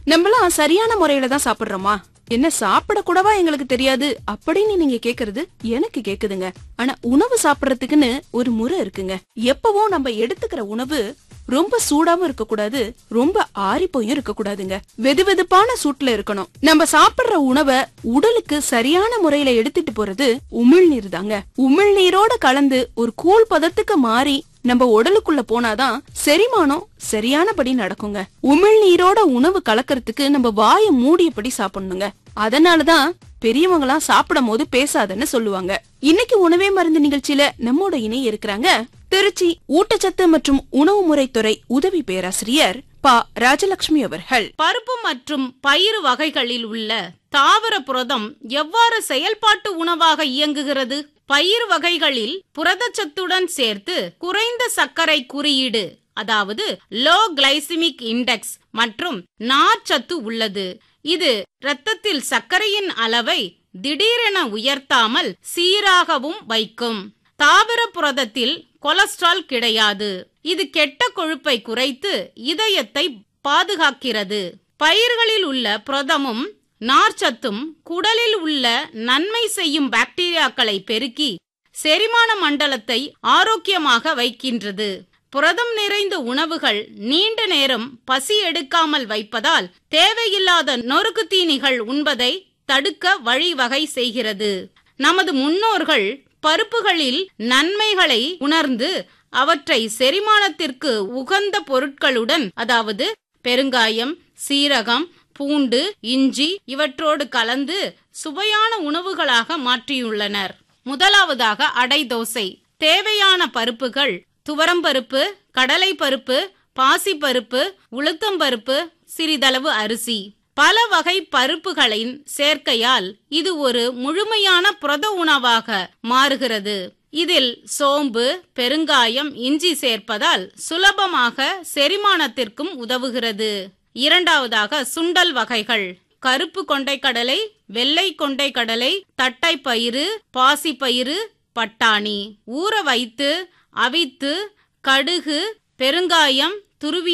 நம்மளாம் சரியான முறையில தான் சாப்பிடுறோமா என்ன சாப்பிட கூடவா எங்களுக்கு தெரியாது அப்படின்னு நீங்க கேக்குறது எனக்கு கேக்குதுங்க ஆனா உணவு சாப்பிடறதுக்குன்னு ஒரு முறை இருக்குங்க எப்பவும் நம்ம எடுத்துக்கிற உணவு ரொம்ப சூடாவும் இருக்க கூடாது ரொம்ப ஆறிப்போயும் இருக்க கூடாதுங்க வெது வெதுப்பான சூட்ல இருக்கணும் நம்ம சாப்பிடுற உணவை உடலுக்கு சரியான முறையில எடுத்துட்டு போறது உமிழ்நீர் தாங்க உமிழ்நீரோட கலந்து ஒரு கூழ் பதத்துக்கு மாறி நம்ம உடலுக்குள்ள போனாதான் செரிமானம் சரியானபடி நடக்குங்க உமிழ்நீரோட உணவு கலக்கறதுக்கு நம்ம வாயை மூடியபடி சாப்பிடணுங்க அதனாலதான் பெரியவங்களாம் சாப்பிடும் போது பேசாதன்னு சொல்லுவாங்க இன்னைக்கு உணவே மருந்து நிகழ்ச்சியில நம்மோட இணைய இருக்கிறாங்க திருச்சி ஊட்டச்சத்து மற்றும் உணவு முறைத்துறை உதவி பேராசிரியர் பா ராஜலட்சுமி அவர்கள் பருப்பு மற்றும் பயிறு வகைகளில் உள்ள தாவர புரதம் எவ்வாறு செயல்பாட்டு உணவாக இயங்குகிறது பயிர் வகைகளில் புரதச்சத்துடன் சேர்த்து குறைந்த சர்க்கரை குறியீடு அதாவது லோ கிளைசிமிக் இண்டெக்ஸ் மற்றும் நார்ச்சத்து உள்ளது இது இரத்தத்தில் சர்க்கரையின் அளவை திடீரென உயர்த்தாமல் சீராகவும் வைக்கும் தாவர புரதத்தில் கொலஸ்ட்ரால் கிடையாது இது கெட்ட கொழுப்பை குறைத்து இதயத்தை பாதுகாக்கிறது பயிர்களில் உள்ள புரதமும் நார்ச்சத்தும் குடலில் உள்ள நன்மை செய்யும் பாக்டீரியாக்களை பெருக்கி செரிமான மண்டலத்தை ஆரோக்கியமாக வைக்கின்றது புரதம் நிறைந்த உணவுகள் நீண்ட நேரம் பசி எடுக்காமல் வைப்பதால் தேவையில்லாத நொறுக்கு தீனிகள் உண்பதை தடுக்க வழிவகை செய்கிறது நமது முன்னோர்கள் பருப்புகளில் நன்மைகளை உணர்ந்து அவற்றை செரிமானத்திற்கு உகந்த பொருட்களுடன் அதாவது பெருங்காயம் சீரகம் பூண்டு இஞ்சி இவற்றோடு கலந்து சுவையான உணவுகளாக மாற்றியுள்ளனர் முதலாவதாக அடை தோசை தேவையான பருப்புகள் துவரம்பருப்பு கடலை பருப்பு பாசிப்பருப்பு உளுத்தம்பருப்பு சிறிதளவு அரிசி பல வகை பருப்புகளின் சேர்க்கையால் இது ஒரு முழுமையான புரத உணவாக மாறுகிறது இதில் சோம்பு பெருங்காயம் இஞ்சி சேர்ப்பதால் சுலபமாக செரிமானத்திற்கும் உதவுகிறது இரண்டாவதாக சுண்டல் வகைகள் கருப்பு கொண்டைக்கடலை வெள்ளை கொண்டைக்கடலை தட்டைப்பயிறு பாசிப்பயிறு பட்டாணி ஊற வைத்து அவித்து கடுகு பெருங்காயம் துருவி